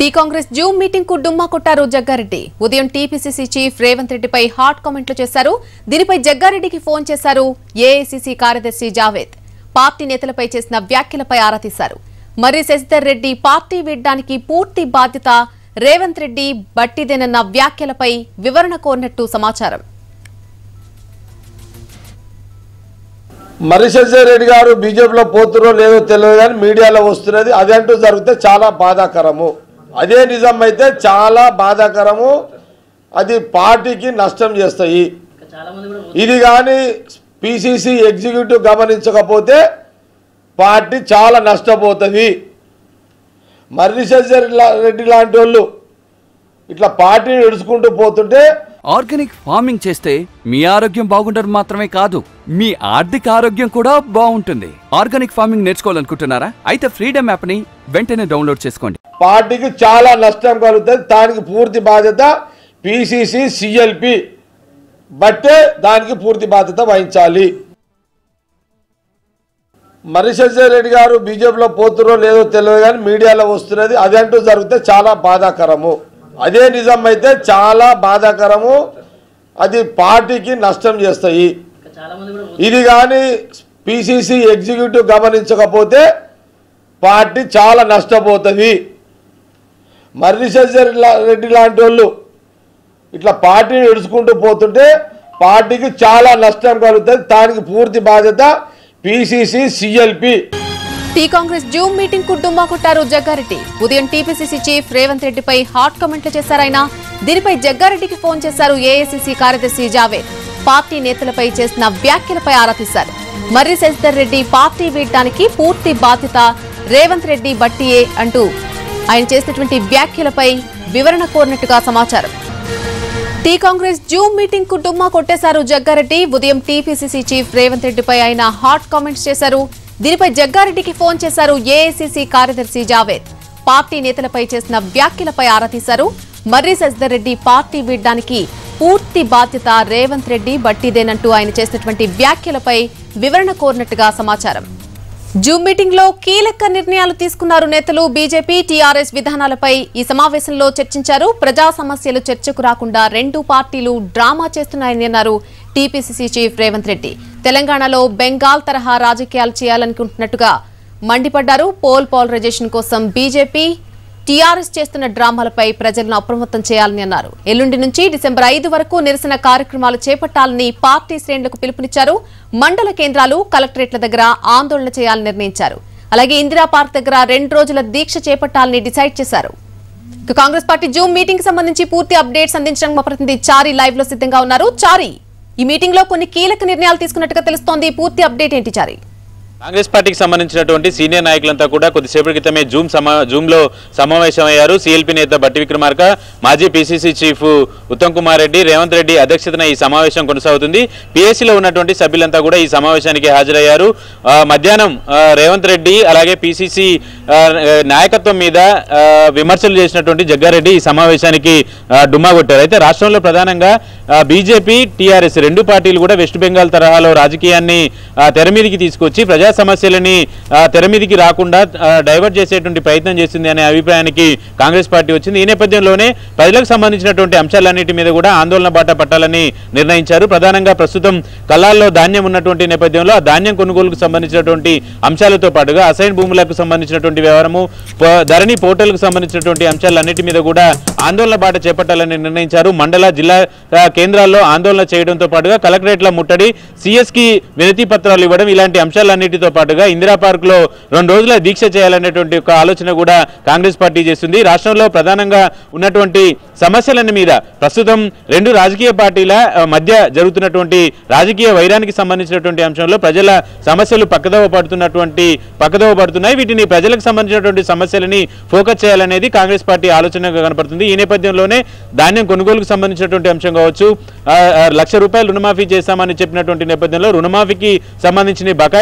tea Congress zoom meeting కు డుమ్మా కొట్టారు జగ్గారెడ్డి ఉదయం టీపీసీసీ చీఫ్ రేవంత్ రెడ్డిపై హాట్ కామెంట్లు చేశారు దీనిపై జగ్గారెడ్డికి ఫోన్ చేశారు ఏఐసీసీ కార్యదర్శి జావేద్ పార్టీ నేతలపై చేసిన వ్యాఖ్యలపై ఆరా తీశారు మర్రి శశిధర్ రెడ్డి పార్టీ వీడ్డానికి పూర్తి బాధ్యత రేవంత్ రెడ్డి బట్టిదేనన్న వ్యాఖ్యలపై వివరణ కోరినట్టు సమాచారం మరిశేషర్ రెడ్డి గారు బీజేపీలో పోతురో లేదో తెలియదు కానీ మీడియాలో వస్తున్నది అది అంటూ జరిగితే చాలా బాధాకరము అదే నిజం అయితే చాలా బాధాకరము అది పార్టీకి నష్టం చేస్తాయి ఇది కానీ పిసిసి ఎగ్జిక్యూటివ్ గమనించకపోతే పార్టీ చాలా నష్టపోతుంది మర్రిశేషర్ రెడ్డి లాంటి వాళ్ళు ఇట్లా పార్టీని ఎడుచుకుంటూ పోతుంటే ఆర్గానిక్ ఫార్మింగ్ చేస్తే మీ ఆరోగ్యం బాగుండడం మాత్రమే కాదు మీ ఆర్థిక ఆరోగ్యం కూడా బాగుంటుంది ఆర్గానిక్ ఫార్మింగ్ నేర్చుకోవాలనుకుంటున్నారా అయితే ఫ్రీడమ్ యాప్ ని వెంటనే డౌన్లోడ్ చేసుకోండి పార్టీకి చాలా నష్టం కలుగుతుంది దానికి పూర్తి బాధ్యత పిసిసి సిఎల్పి బట్టే దానికి పూర్తి బాధ్యత వహించాలి మరిశేషర్ రెడ్డి గారు బీజేపీలో పోతురో లేదో తెలియదు కానీ మీడియాలో వస్తున్నది అది అంటూ జరిగితే చాలా బాధాకరము అదే నిజం అయితే చాలా బాధాకరము అది పార్టీకి నష్టం చేస్తాయి ఇది కానీ పిసిసి ఎగ్జిక్యూటివ్ గమనించకపోతే పార్టీ చాలా నష్టపోతుంది మర్రిశేషర్ రెడ్డి లాంటి వాళ్ళు ఇట్లా పార్టీని ఎడుచుకుంటూ పోతుంటే పార్టీకి చాలా నష్టం కలుగుతుంది దానికి పూర్తి బాధ్యత PCC CLP T Congress zoom meeting కు డుమ్మా కొట్టారు జగ్గారెడ్డి ఉదయం టీపీసీసీ చీఫ్ రేవంత్ రెడ్డిపై హాట్ కామెంట్లు చేశారాయన దీనిపై జగ్గారెడ్డికి ఫోన్ చేశారు ఏఐసీసీ కార్యదర్శి జావేద్ పార్టీ నేతలపై చేసిన వ్యాఖ్యలపై ఆరా తీశారు మర్రి శశిధర్ రెడ్డి పార్టీ వీడడానికి పూర్తి బాధ్యత రేవంత్ రెడ్డి బట్టియే అంటూ ఆయన చేసినటువంటి వ్యాఖ్యలపై వివరణ కోరినట్టుగా సమాచారం టీ కాంగ్రెస్ జూమ్ మీటింగ్ కు డుమ్మా కొట్టేశారు జగ్గారెడ్డి ఉదయం టీపీసీసీ చీఫ్ రేవంత్ రెడ్డిపై ఆయన హాట్ కామెంట్స్ చేశారు దీనిపై జగ్గారెడ్డికి ఫోన్ చేశారు ఏఐసీసీ కార్యదర్శి జావేద్ పార్టీ నేతలపై చేసిన వ్యాఖ్యలపై ఆరా తీశారు మర్రి శశిధర్ రెడ్డి పార్టీ వీడడానికి పూర్తి బాధ్యత రేవంత్ రెడ్డి బట్టిదేనంటూ ఆయన చేసినటువంటి వ్యాఖ్యలపై వివరణ కోరినట్టుగా సమాచారం జూమ్ మీటింగ్ లో కీలక నిర్ణయాలు తీసుకున్నారు నేతలు బీజేపీ టీఆర్ఎస్ విధానాలపై ఈ సమావేశంలో చర్చించారు ప్రజా సమస్యలు చర్చకు రాకుండా రెండు పార్టీలు డ్రామా చేస్తున్నాయని అన్నారు టీపీసీసీ చీఫ్ రేవంత్ రెడ్డి తెలంగాణలో బెంగాల్ తరహా రాజకీయాలు చేయాలనుకుంటున్నట్టుగా మండిపడ్డారు పోల్ పోలరైజేషన్ కోసం బీజేపీ టీఆర్ఎస్ చేస్తున్న డ్రామాలపై ప్రజలను అప్రమత్తం చేయాలని అన్నారు ఎల్లుండి నుంచి డిసెంబర్ ఐదు వరకు నిరసన కార్యక్రమాలు చేపట్టాలని పార్టీ శ్రేణులకు పిలుపునిచ్చారు మండల కేంద్రాలు కలెక్టరేట్ల దగ్గర ఆందోళన చేయాలని నిర్ణయించారు అలాగే ఇందిరా పార్క్ దగ్గర రెండు రోజుల దీక్ష చేపట్టాలని డిసైడ్ చేశారు ఇక కాంగ్రెస్ పార్టీ జూమ్ మీటింగ్ కి సంబంధించి పూర్తి అప్డేట్స్ అందించడానికి మా ప్రతినిధి చారి లైవ్ లో సిద్ధంగా ఉన్నారు చారి ఈ మీటింగ్ లో కొన్ని కీలక నిర్ణయాలు తీసుకున్నట్టుగా తెలుస్తోంది పూర్తి అప్డేట్ ఏంటి చారి కాంగ్రెస్ పార్టీకి సంబంధించినటువంటి సీనియర్ నాయకులంతా కూడా కొద్దిసేపటి క్రితమే జూమ్ సమా జూమ్లో సమావేశమయ్యారు సీఎల్పీ నేత బట్టి విక్రమార్క మాజీ పీసీసీ చీఫ్ ఉత్తమ్ కుమార్ రెడ్డి రేవంత్ రెడ్డి అధ్యక్షతన ఈ సమావేశం కొనసాగుతుంది పీఎస్సీలో ఉన్నటువంటి సభ్యులంతా కూడా ఈ సమావేశానికి హాజరయ్యారు ఆ, మధ్యాహ్నం ఆ, రేవంత్ రెడ్డి అలాగే పీసీసీ నాయకత్వం మీద ఆ, విమర్శలు చేసినటువంటి జగ్గారెడ్డి ఈ సమావేశానికి ఆ, డుమ్మా కొట్టారు అయితే రాష్ట్రంలో ప్రధానంగా బీజేపీ టీఆర్ఎస్ రెండు పార్టీలు కూడా వెస్ట్ బెంగాల్ తరహాలో రాజకీయాన్ని ఆ, తెర మీదికి తీసుకొచ్చి ప్రజా సమస్యలని ఆ, తెర మీదికి రాకుండా ఆ, డైవర్ట్ చేసేటువంటి ప్రయత్నం చేసింది అనే అభిప్రాయానికి కాంగ్రెస్ పార్టీ వచ్చింది ఈ నేపథ్యంలోనే ప్రజలకు సంబంధించినటువంటి అంశాలన్నిటి మీద కూడా ఆందోళన బాట పట్టాలని నిర్ణయించారు ప్రధానంగా ప్రస్తుతం కళ్ళాల్లో ధాన్యం ఉన్నటువంటి నేపథ్యంలో ఆ ధాన్యం కొనుగోలుకు సంబంధించినటువంటి అంశాలతో పాటుగా అసైన్ భూములకు సంబంధించినటువంటి వ్యవహారము ప- ధరణి పోర్టల్కు సంబంధించినటువంటి అంశాలన్నిటి మీద కూడా ఆందోళన బాట చేపట్టాలని నిర్ణయించారు మండల జిల్లా ఆ, కేంద్రాల్లో ఆందోళన చేయడంతో పాటుగా కలెక్టరేట్ల ముట్టడి సిఎస్ కి వినతి పత్రాలు ఇవ్వడం ఇలాంటి అంశాలన్నిటితో పాటుగా ఇందిరా పార్క్ లో రెండు రోజుల దీక్ష చేయాలనేటువంటి ఒక ఆలోచన కూడా కాంగ్రెస్ పార్టీ చేస్తుంది రాష్ట్రంలో ప్రధానంగా ఉన్నటువంటి సమస్యలన్నీ మీద ప్రస్తుతం రెండు రాజకీయ పార్టీల ఆ, మధ్య జరుగుతున్నటువంటి రాజకీయ వైరానికి సంబంధించినటువంటి అంశంలో ప్రజల సమస్యలు పక్కదోవ పడుతున్నటువంటి పక్కదోవ పడుతున్నాయి వీటిని ప్రజలకు సంబంధించినటువంటి సమస్యలని ఫోకస్ చేయాలనేది కాంగ్రెస్ పార్టీ ఆలోచనగా కనపడుతుంది ఈ నేపథ్యంలోనే ధాన్యం కొనుగోలుకు సంబంధించినటువంటి అంశం కావచ్చు ఆ, ఆ, లక్ష రూపాయలు రుణమాఫీ చేస్తామని చెప్పినటువంటి నేపథ్యంలో రుణమాఫీకి సంబంధించిన బకాయిల మీద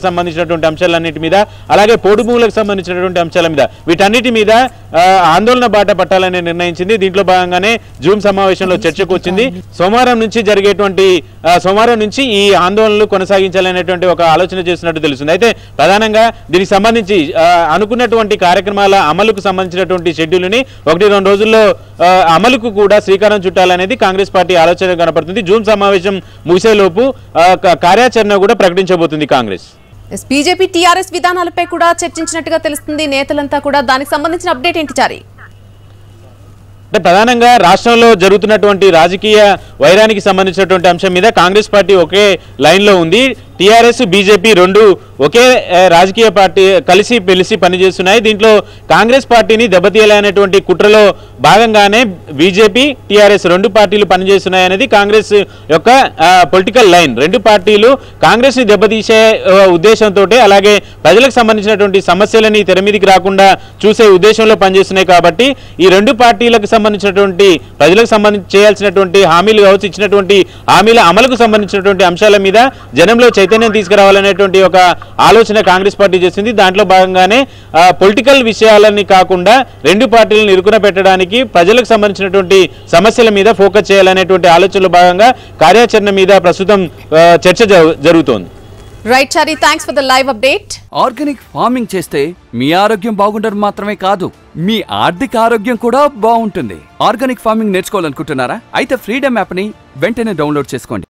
సంబంధించినటువంటి అంశాలన్నిటి మీద అలాగే పోడు భూములకు సంబంధించినటువంటి అంశాల మీద వీటన్నిటి మీద ఆ, ఆందోళన బాట పట్టాలని నిర్ణయించింది దీంట్లో భాగంగానే జూమ్ సమావేశంలో చర్చకు వచ్చింది సోమవారం నుంచి జరిగేటువంటి ఆ, సోమవారం నుంచి ఈ ఆందోళనలు కొనసాగించాలనేటువంటి ఒక ఆలోచన చేస్తున్నట్టు తెలుస్తుంది అయితే ప్రధానంగా దీనికి సంబంధించి ఆ, అనుకున్నటువంటి కార్యక్రమాల అమలుకు సంబంధించినటువంటి షెడ్యూల్ని ఒకటి రెండు రోజుల్లో ఆ, అమలుకు కూడా శ్రీకారం చుట్టాలనేది కాంగ్రెస్ పార్టీ ఆలోచన కనపడుతుంది జూమ్ సమావేశం ముగిసేలోపు ఆ, క- కార్యాచరణ కూడా ప్రకటించబోతుంది కాంగ్రెస్ ఎస్ బీజేపీ టీఆర్ఎస్ విధానాలపై కూడా చర్చించినట్టుగా తెలుస్తుంది నేతలంతా కూడా దానికి సంబంధించిన అప్డేట్ ఏంటి చారి అంటే ప్రధానంగా రాష్ట్రంలో జరుగుతున్నటువంటి రాజకీయ వైరానికి సంబంధించినటువంటి అంశం మీద కాంగ్రెస్ పార్టీ ఒకే లైన్లో ఉంది టీఆర్ఎస్ బీజేపీ రెండు ఒకే ఆ, రాజకీయ పార్టీ కలిసి పిలిచి పనిచేస్తున్నాయి దీంట్లో కాంగ్రెస్ పార్టీని దెబ్బతీయాలనేటువంటి కుట్రలో భాగంగానే బీజేపీ టీఆర్ఎస్ రెండు పార్టీలు పనిచేస్తున్నాయి అనేది కాంగ్రెస్ యొక్క పొలిటికల్ లైన్ రెండు పార్టీలు కాంగ్రెస్ ని దెబ్బతీసే ఆ, ఉద్దేశంతో అలాగే ప్రజలకు సంబంధించినటువంటి సమస్యలని తెర మీదకి రాకుండా చూసే ఉద్దేశంలో పనిచేస్తున్నాయి కాబట్టి ఈ రెండు పార్టీలకు సంబంధించినటువంటి ప్రజలకు సంబంధించి చేయాల్సినటువంటి హామీలు కావచ్చు ఇచ్చినటువంటి హామీల అమలుకు సంబంధించినటువంటి అంశాల మీద జనంలో చైతన్యం తీసుకురావాలనేటువంటి ఒక ఆలోచన కాంగ్రెస్ పార్టీ చేసింది దాంట్లో భాగంగానే పొలిటికల్ విషయాలని కాకుండా రెండు పార్టీలను ఇరుకున పెట్టడానికి ప్రజలకు సంబంధించినటువంటి సమస్యల మీద ఫోకస్ చేయాలనేటువంటి ఆలోచనలో భాగంగా కార్యాచరణ మీద ప్రస్తుతం ఆ, చర్చ జరు- జరుగుతోంది right Chari thanks for the live update organic farming చేస్తే మీ ఆరోగ్యం బాగుండడం మాత్రమే కాదు మీ ఆర్థిక ఆరోగ్యం కూడా బాగుంటుంది ఆర్గానిక్ ఫార్మింగ్ నేర్చుకోవాలనుకుంటున్నారా అయితే ఫ్రీడమ్ యాప్ని వెంటనే డౌన్లోడ్ చేసుకోండి